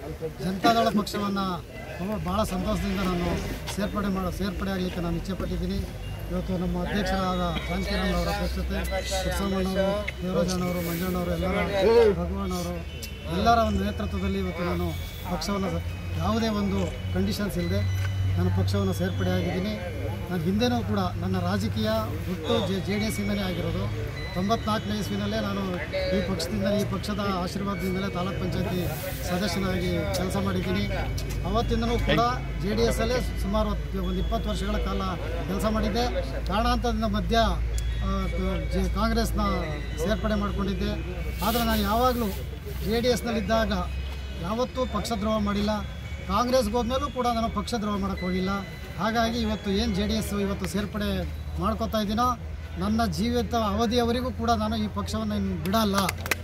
ಜನತಾದಳ ಪಕ್ಷವನ್ನು ಭಾಳ ಸಂತೋಷದಿಂದ ನಾನು ಸೇರ್ಪಡೆ ಮಾಡೋ ಸೇರ್ಪಡೆ ಆಗಲಿಕ್ಕೆ ನಾನು ಇಚ್ಛೆಪಟ್ಟಿದ್ದೀನಿ ಇವತ್ತು ನಮ್ಮ ಅಧ್ಯಕ್ಷರಾದ ಜಾನಕಿರಾಮ್ ಅವರ ಅಧ್ಯಕ್ಷತೆ ಕೃಷ್ಣಮ್ಮನವರು ದೇವರಾಜಣ್ಣವರು ಮಂಜಣ್ಣವರು ಎಲ್ಲರ ಭಗವಾನ್ ಅವರು ಎಲ್ಲರ ಒಂದು ನೇತೃತ್ವದಲ್ಲಿ ಇವತ್ತು ನಾನು ಪಕ್ಷವನ್ನು ಯಾವುದೇ ಒಂದು ಕಂಡೀಷನ್ಸ್ ಇಲ್ಲದೆ ನಾನು ಪಕ್ಷವನ್ನು ಸೇರ್ಪಡೆ ಆಗಿದ್ದೀನಿ ನಾನು ಹಿಂದೆನೂ ಕೂಡ ನನ್ನ ರಾಜಕೀಯ ಹುಟ್ಟು ಜೆ ಜೆ ಡಿ ಎಸ್ಸಿಂದಲೇ ಆಗಿರೋದು ತೊಂಬತ್ನಾಲ್ಕನೇ ಇಸ್ವಿನಲ್ಲೇ ನಾನು ಈ ಪಕ್ಷದಿಂದ ಈ ಪಕ್ಷದ ಆಶೀರ್ವಾದದಿಂದಲೇ ತಾಲೂಕ್ ಪಂಚಾಯತಿ ಸದಸ್ಯನಾಗಿ ಕೆಲಸ ಮಾಡಿದ್ದೀನಿ ಅವತ್ತಿಂದನೂ ಕೂಡ ಜೆ ಡಿ ಎಸ್ಸಲ್ಲೇ ಸುಮಾರು ಹೊತ್ತು- ಒಂದು ಇಪ್ಪತ್ತು ವರ್ಷಗಳ ಕಾಲ ಕೆಲಸ ಮಾಡಿದ್ದೆ ಕಾರಣಾಂತರದಿಂದ ಮಧ್ಯ ಆ, ಜೆ ಕಾಂಗ್ರೆಸ್ನ ಸೇರ್ಪಡೆ ಮಾಡಿಕೊಂಡಿದ್ದೆ ಆದರೆ ನಾನು ಯಾವಾಗಲೂ ಜೆ ಡಿ ಎಸ್ನಲ್ಲಿದ್ದಾಗ ಯಾವತ್ತೂ ಪಕ್ಷದ್ರೋಹ ಮಾಡಿಲ್ಲ ಕಾಂಗ್ರೆಸ್ಗೆ ಹೋದ್ಮೇಲೂ ಕೂಡ ನಾನು ಪಕ್ಷದ್ರೋಹ ಮಾಡೋಕ್ಕೆ ಹೋಗಿಲ್ಲ ಹಾಗಾಗಿ ಇವತ್ತು ಏನು ಜೆ ಡಿ ಎಸ್ ಇವತ್ತು ಸೇರ್ಪಡೆ ಮಾಡ್ಕೋತಾ ಇದ್ದೀನೋ ನನ್ನ ಜೀವಿತ ಅವಧಿಯವರೆಗೂ ಕೂಡ ನಾನು ಈ ಪಕ್ಷವನ್ನು ಇನ್ನು ಬಿಡಲ್ಲ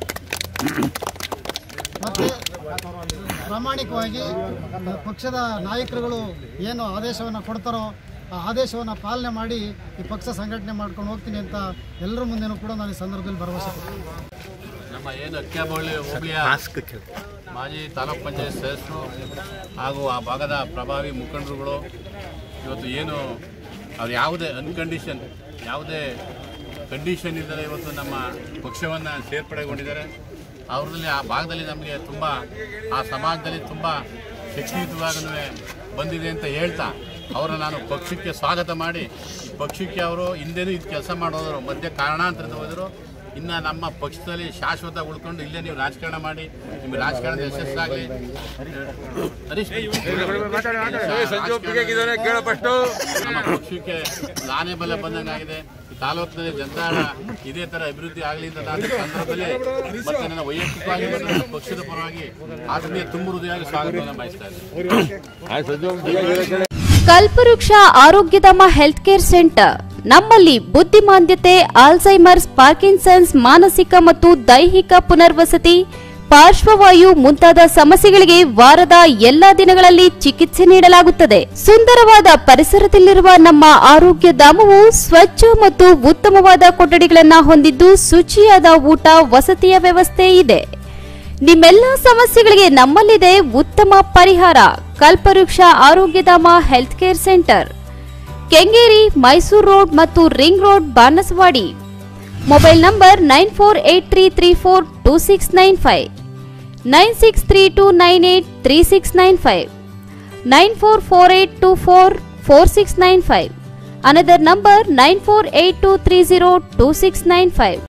ಮತ್ತು ಪ್ರಾಮಾಣಿಕವಾಗಿ ಪಕ್ಷದ ನಾಯಕರುಗಳು ಏನು ಆದೇಶವನ್ನು ಕೊಡ್ತಾರೋ ಆ ಆದೇಶವನ್ನು ಪಾಲನೆ ಮಾಡಿ ಈ ಪಕ್ಷ ಸಂಘಟನೆ ಮಾಡ್ಕೊಂಡು ಹೋಗ್ತೀನಿ ಅಂತ ಎಲ್ಲರ ಮುಂದೆನೂ ಕೂಡ ನಾನು ಈ ಸಂದರ್ಭದಲ್ಲಿ ಭರವಸೆ ಕೊಡ್ತೀನಿ ನಮ್ಮ ಏನು ಅಕ್ಕಿಯಬಳ್ಳಿ ಹೋಬಳಿಯ ಮಾಜಿ ತಾಲೂಕ್ ಪಂಚಾಯತ್ ಸದಸ್ಯರು ಹಾಗೂ ಆ ಭಾಗದ ಪ್ರಭಾವಿ ಮುಖಂಡರುಗಳು ಇವತ್ತು ಏನು ಅವ್ರು ಯಾವುದೇ ಅನ್ಕಂಡೀಷನ್ ಯಾವುದೇ ಕಂಡೀಷನ್ ಇಲ್ಲದೆ ಇವತ್ತು ನಮ್ಮ ಪಕ್ಷವನ್ನು ಸೇರ್ಪಡೆಗೊಂಡಿದ್ದಾರೆ ಅವ್ರಲ್ಲಿ ಆ ಭಾಗದಲ್ಲಿ ನಮಗೆ ತುಂಬ ಆ ಸಮಾಜದಲ್ಲಿ ತುಂಬ ಶಕ್ತಿಯುತವಾಗೂ ಬಂದಿದೆ ಅಂತ ಹೇಳ್ತಾ ಅವರನ್ನು ನಾನು ಪಕ್ಷಕ್ಕೆ ಸ್ವಾಗತ ಮಾಡಿ ಈ ಪಕ್ಷಕ್ಕೆ ಅವರು ಹಿಂದೆನೂ ಇದು ಕೆಲಸ ಮಾಡೋದರು ಮಧ್ಯೆ ಕಾರಣಾಂತರದ ಹೋದರು ಇನ್ನು ನಮ್ಮ ಪಕ್ಷದಲ್ಲಿ ಶಾಶ್ವತ ಉಳ್ಕೊಂಡು ಇಲ್ಲೇ ನೀವು ರಾಜಕಾರಣ ಮಾಡಿ ನಿಮ್ಗೆ ರಾಜಕಾರಣದ ಯಶಸ್ಸಾಗಲಿ ಹರೀಶ್ ನಮ್ಮ ಪಕ್ಷಕ್ಕೆ ನಾನೇ ಬಲ ಬಂದಂಗಾಗಿದೆ ಈ ತಾಲೂಕಿನಲ್ಲಿ ಜನತಾಳ ಇದೇ ತರ ಅಭಿವೃದ್ಧಿ ಆಗಲಿ ಅಂತ ನಾನು ಈ ಸಂದರ್ಭದಲ್ಲಿ ಮತ್ತೆ ನನ್ನ ವೈಯಕ್ತಿಕವಾಗಿ ಮತ್ತು ನನ್ನ ಪಕ್ಷದ ಪರವಾಗಿ ಆತ್ಮೀಯ ತುಂಬ ಹೃದಯವಾಗಿ ಸ್ವಾಗತವನ್ನು ಬಯಸ್ತಾ ಇದ್ದೀನಿ ಕಲ್ಪವೃಕ್ಷ ಆರೋಗ್ಯಧಾಮ ಹೆಲ್ತ್ ಕೇರ್ ಸೆಂಟರ್ ನಮ್ಮಲ್ಲಿ ಬುದ್ಧಿಮಾಂದ್ಯತೆ ಆಲ್ಝೈಮರ್ಸ್ ಪಾರ್ಕಿನ್ಸನ್ಸ್ ಮಾನಸಿಕ ಮತ್ತು ದೈಹಿಕ ಪುನರ್ವಸತಿ ಪಾರ್ಶ್ವವಾಯು ಮುಂತಾದ ಸಮಸ್ಯೆಗಳಿಗೆ ವಾರದ ಎಲ್ಲಾ ದಿನಗಳಲ್ಲಿ ಚಿಕಿತ್ಸೆ ನೀಡಲಾಗುತ್ತದೆ ಸುಂದರವಾದ ಪರಿಸರದಲ್ಲಿರುವ ನಮ್ಮ ಆರೋಗ್ಯ ಧಾಮವು ಸ್ವಚ್ಛ ಮತ್ತು ಉತ್ತಮವಾದ ಕೊಠಡಿಗಳನ್ನು ಹೊಂದಿದ್ದು ಶುಚಿಯಾದ ಊಟ ವಸತಿಯ ವ್ಯವಸ್ಥೆ ಇದೆ ನಿಮ್ಮೆಲ್ಲ ಸಮಸ್ಯೆಗಳಿಗೆ ನಮ್ಮಲ್ಲಿದೆ ಉತ್ತಮ ಪರಿಹಾರ Kalpavriksha Arogyadhama health care centre Kengeri Mysuru road ಮತ್ತು ring road Banaswadi mobile number nine four eight three three four two six nine five nine six three two nine eight three six nine five nine four four eight two four four six nine five another number nine four eight two three zero two six nine five